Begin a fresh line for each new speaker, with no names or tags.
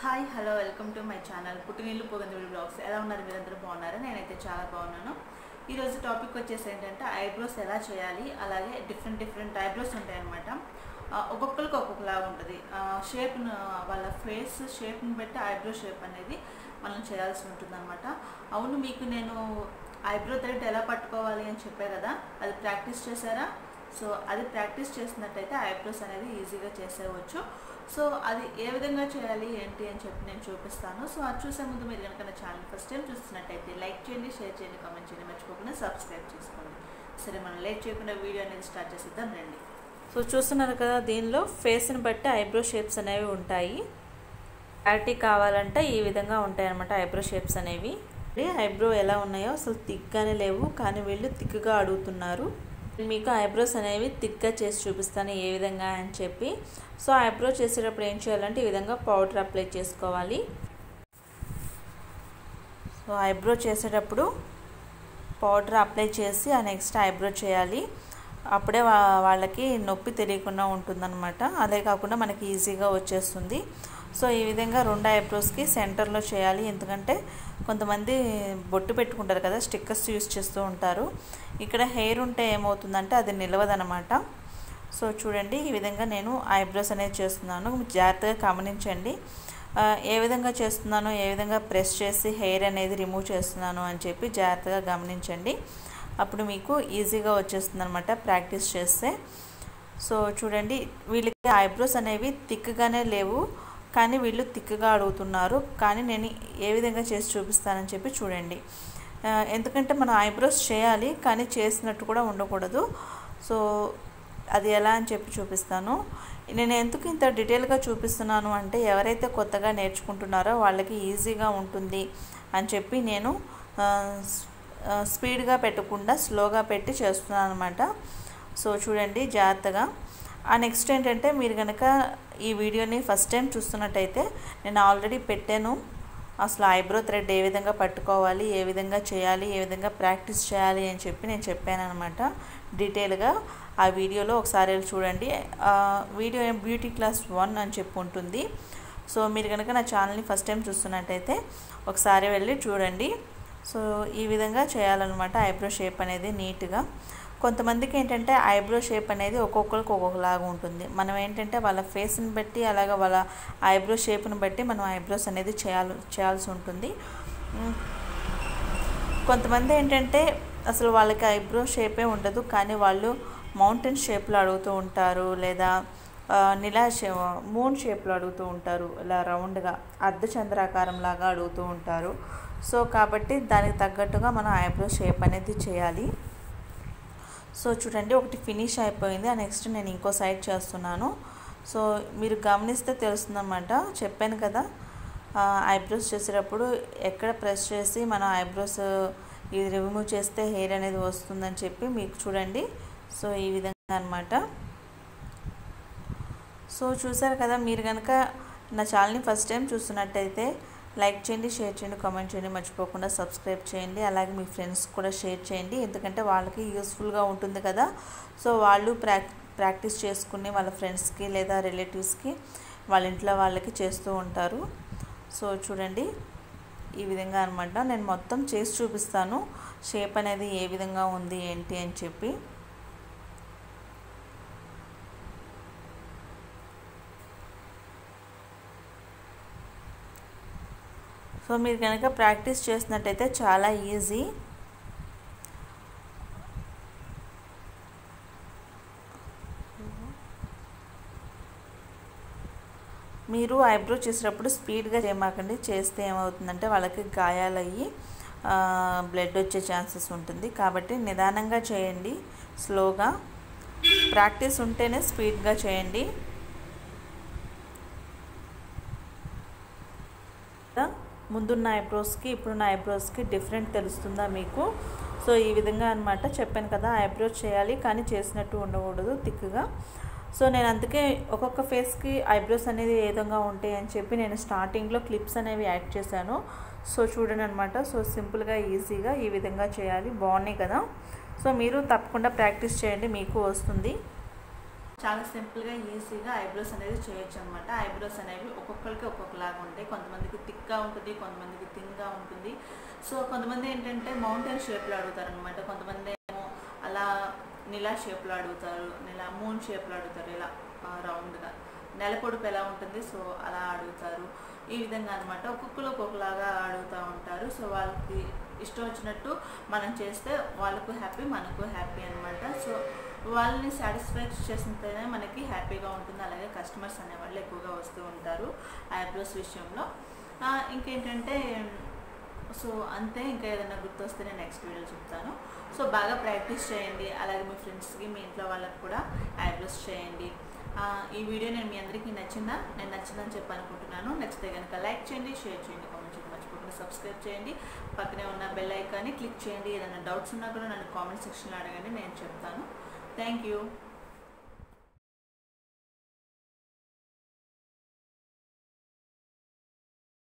hi hello welcome to my channel పుట్టినీళ్ళు పొగందుడి blogs ఎలా ఉన్నారు మీరందరూ బాగున్నారా నేనైతే చాలా బాగున్నాను ఈరోజు టాపిక్ వచ్చేసి ఏంటంటే ఐబ్రోస్ ఎలా చేయాలి అలాగే డిఫరెంట్ డిఫరెంట్ ఐబ్రోస్ ఉంటాయన్నమాట ఆ, ఒక్కొక్కరికి ఒక్కొక్కలాగా ఉంటుంది షేప్ను వాళ్ళ ఫేస్ షేప్ని బట్టి ఐబ్రో షేప్ అనేది మనం చేయాల్సి ఉంటుంది అవును మీకు నేను ఐబ్రో థ్రెడ్ ఎలా పట్టుకోవాలి అని చెప్పా కదా అది ప్రాక్టీస్ చేశారా సో అది ప్రాక్టీస్ చేసినట్టయితే ఐబ్రోస్ అనేది ఈజీగా చేసేయవచ్చు సో అది ఏ విధంగా చేయాలి ఏంటి అని చెప్పి నేను చూపిస్తాను సో అది చూసే ముందు మీరు కనుక నా ఛానల్ ఫస్ట్ టైం చూస్తున్నట్టయితే లైక్ చేయండి షేర్ చేయండి కామెంట్ చేయండి మర్చిపోకుండా సబ్స్క్రైబ్ చేసుకోండి సరే మనం లేట్ చేయకుండా వీడియో అనేది స్టార్ట్ చేసేద్దాం రండి
సో చూస్తున్నారు కదా దీనిలో ఫేస్ని బట్టి ఐబ్రో షేప్స్ అనేవి ఉంటాయి క్లారిటీ కావాలంటే ఈ విధంగా ఉంటాయి అన్నమాట ఐబ్రో షేప్స్ అనేవి ఐబ్రో ఎలా ఉన్నాయో అసలు థిక్గానే లేవు కానీ వీళ్ళు థిక్గా అడుగుతున్నారు మీకు ఐబ్రోస్ అనేవి థిక్గా చేసి చూపిస్తాను ఏ విధంగా అని చెప్పి సో ఐబ్రో చేసేటప్పుడు ఏం చేయాలంటే ఈ విధంగా పౌడర్ అప్లై చేసుకోవాలి సో ఐబ్రో చేసేటప్పుడు పౌడర్ అప్లై చేసి ఆ నెక్స్ట్ ఐబ్రో చేయాలి అప్పుడే వా- వాళ్ళకి నొప్పి తెలియకుండా ఉంటుందన్నమాట అదే కాకుండా మనకి ఈజీగా వచ్చేస్తుంది సో ఈ విధంగా రెండు ఐబ్రోస్కి సెంటర్లో చేయాలి ఎందుకంటే కొంతమంది బొట్టు పెట్టుకుంటారు కదా స్టిక్కర్స్ యూస్ చేస్తూ ఉంటారు ఇక్కడ హెయిర్ ఉంటే ఏమవుతుందంటే అది నిలవదనమాట సో చూడండి ఈ విధంగా నేను ఐబ్రోస్ అనేది చేస్తున్నాను జాగ్రత్తగా గమనించండి ఆ, ఏ విధంగా చేస్తున్నానో ఏ విధంగా ప్రెస్ చేసి హెయిర్ అనేది రిమూవ్ చేస్తున్నాను అని చెప్పి జాగ్రత్తగా గమనించండి అప్పుడు మీకు ఈజీగా వచ్చేస్తుంది అనమాట ప్రాక్టీస్ చేస్తే సో చూడండి వీళ్ళకి ఐబ్రోస్ అనేవి థిక్గానే లేవు కానీ వీళ్ళు థిక్గా అడుగుతున్నారు కానీ నేను ఏ విధంగా చేసి చూపిస్తానని చెప్పి చూడండి ఆ, ఎందుకంటే మనం ఐబ్రోస్ చేయాలి కానీ చేసినట్టు కూడా ఉండకూడదు సో అది ఎలా అని చెప్పి చూపిస్తాను నేను ఎందుకు ఇంత డీటెయిల్గా చూపిస్తున్నాను అంటే ఎవరైతే కొత్తగా నేర్చుకుంటున్నారో వాళ్ళకి ఈజీగా ఉంటుంది అని చెప్పి నేను ఆ, స్- ఆ, స్పీడ్గా పెట్టకుండా స్లోగా పెట్టి చేస్తున్నాను అనమాట సో చూడండి జాగ్రత్తగా ఆ నెక్స్ట్ ఏంటంటే మీరు కనుక ఈ వీడియోని ఫస్ట్ టైం చూస్తున్నట్టయితే నేను ఆల్రెడీ పెట్టాను అసలు ఐబ్రో థ్రెడ్ ఏ విధంగా పట్టుకోవాలి ఏ విధంగా చేయాలి ఏ విధంగా ప్రాక్టీస్ చేయాలి అని చెప్పి నేను చెప్పాను అనమాట డీటెయిల్గా ఆ వీడియోలో ఒకసారి వెళ్ళి చూడండి ఆ వీడియో ఏం బ్యూటీ క్లాస్ వన్ అని చెప్పి ఉంటుంది సో మీరు కనుక నా ఛానల్ని ఫస్ట్ టైం చూస్తున్నట్టయితే ఒకసారి వెళ్ళి చూడండి సో ఈ విధంగా చేయాలన్నమాట ఐబ్రో షేప్ అనేది నీట్గా కొంతమందికి ఏంటంటే ఐబ్రో షేప్ అనేది ఒక్కొక్కరికి ఒక్కొక్కలాగా ఉంటుంది మనం ఏంటంటే వాళ్ళ ఫేస్ని బట్టి అలాగే వాళ్ళ ఐబ్రో షేప్ని బట్టి మనం ఐబ్రోస్ అనేది చేయాలి చేయాల్సి ఉంటుంది ఉమ్, కొంతమంది ఏంటంటే అసలు వాళ్ళకి ఐబ్రో షేపే ఉండదు కానీ వాళ్ళు మౌంటైన్ షేప్లో అడుగుతూ ఉంటారు లేదా ఆ, నిలా షే మూన్ షేప్లో అడుగుతూ ఉంటారు ఇలా రౌండ్గా అర్ధచంద్రాకారం లాగా అడుగుతూ ఉంటారు సో కాబట్టి దానికి తగ్గట్టుగా మనం ఐబ్రో షేప్ అనేది చేయాలి సో చూడండి ఒకటి ఫినిష్ అయిపోయింది ఆ నెక్స్ట్ నేను ఇంకో సైడ్ చేస్తున్నాను సో మీరు గమనిస్తే తెలుస్తుందన్నమాట చెప్పాను కదా ఐబ్రోస్ చేసేటప్పుడు ఎక్కడ ప్రెస్ చేసి మనం ఐబ్రోస్ ఇది రిమూవ్ చేస్తే హెయిర్ అనేది వస్తుందని చెప్పి మీకు చూడండి సో ఈ విధంగా అనమాట సో చూసారు కదా మీరు కనుక నా ఛానల్ని ఫస్ట్ టైం చూస్తున్నట్టయితే లైక్ చేయండి షేర్ చేయండి కామెంట్ చేయండి మర్చిపోకుండా సబ్స్క్రైబ్ చేయండి అలాగే మీ ఫ్రెండ్స్ కూడా షేర్ చేయండి ఎందుకంటే వాళ్ళకి యూస్ఫుల్గా ఉంటుంది కదా సో వాళ్ళు ప్రాక్ ప్రాక్టీస్ చేసుకుని వాళ్ళ ఫ్రెండ్స్కి లేదా రిలేటివ్స్కి వాళ్ళ ఇంట్లో వాళ్ళకి చేస్తూ ఉంటారు సో చూడండి ఈ విధంగా అనమాట నేను మొత్తం చేసి చూపిస్తాను షేప్ అనేది ఏ విధంగా ఉంది ఏంటి అని చెప్పి సో మీరు కనుక ప్రాక్టీస్ చేసినట్టయితే చాలా ఈజీ మీరు ఐబ్రో చేసేటప్పుడు స్పీడ్గా చేయమాకండి చేస్తే ఏమవుతుందంటే వాళ్ళకి గాయాలయ్యి బ్లడ్ వచ్చే ఛాన్సెస్ ఉంటుంది కాబట్టి నిదానంగా చేయండి స్లోగా ప్రాక్టీస్ ఉంటేనే స్పీడ్గా చేయండి ముందున్న ఐబ్రోస్కి ఇప్పుడున్న ఐబ్రోస్కి డిఫరెంట్ తెలుస్తుందా మీకు సో ఈ విధంగా అనమాట చెప్పాను కదా ఐబ్రోస్ చేయాలి కానీ చేసినట్టు ఉండకూడదు థిక్గా సో నేను అందుకే ఒక్కొక్క ఫేస్కి ఐబ్రోస్ అనేది ఏ విధంగా ఉంటాయి అని చెప్పి నేను స్టార్టింగ్లో క్లిప్స్ అనేవి యాడ్ చేశాను సో చూడండి అనమాట సో సింపుల్గా ఈజీగా ఈ విధంగా చేయాలి బాగున్నాయి కదా సో మీరు తప్పకుండా ప్రాక్టీస్ చేయండి మీకు వస్తుంది
చాలా సింపుల్గా ఈజీగా ఐబ్రోస్ అనేది చేయొచ్చు అనమాట ఐబ్రోస్ అనేవి ఒక్కొక్కరికి ఒక్కొక్కలాగా ఉంటాయి కొంతమందికి థిక్గా ఉంటుంది కొంతమందికి థిన్గా ఉంటుంది సో కొంతమంది ఏంటంటే మౌంటైన్ షేప్లో అడుగుతారు అనమాట కొంతమంది ఏమో అలా నిలా షేప్లో అడుగుతారు నిలా మూన్ షేప్లో అడుగుతారు ఇలా రౌండ్గా నెల పొడుపు ఎలా ఉంటుంది సో అలా అడుగుతారు ఈ విధంగా అనమాట ఒక్కొక్కరు ఒక్కొక్కలాగా అడుగుతూ ఉంటారు సో వాళ్ళకి ఇష్టం వచ్చినట్టు మనం చేస్తే వాళ్ళకు హ్యాపీ మనకు హ్యాపీ అనమాట సో వాళ్ళని సాటిస్ఫై చేసితేనే మనకి హ్యాపీగా ఉంటుంది అలాగే కస్టమర్స్ అనేవాళ్ళు ఎక్కువగా వస్తూ ఉంటారు ఐబ్రోస్ విషయంలో ఆ, ఇంకేంటంటే సో అంతే ఇంకా ఏదైనా గుర్తొస్తే నేను నెక్స్ట్ వీడియో చెప్తాను సో బాగా ప్రాక్టీస్ చేయండి అలాగే మీ ఫ్రెండ్స్కి మీ ఇంట్లో వాళ్ళకి కూడా ఐబ్రోస్ చేయండి ఆ, ఈ వీడియో నేను మీ అందరికీ నచ్చిందా నేను నచ్చిందని చెప్పి అనుకుంటున్నాను నచ్చితే కనుక లైక్ చేయండి షేర్ చేయండి కామెంట్ చేయండి మర్చిపోకుండా సబ్స్క్రైబ్ చేయండి పక్కనే ఉన్న బెల్ ఐకాన్ని క్లిక్ చేయండి ఏదైనా డౌట్స్ ఉన్నా కూడా నన్ను కామెంట్ సెక్షన్లో అడగండి నేను చెప్తాను థ్యాంక్ యూ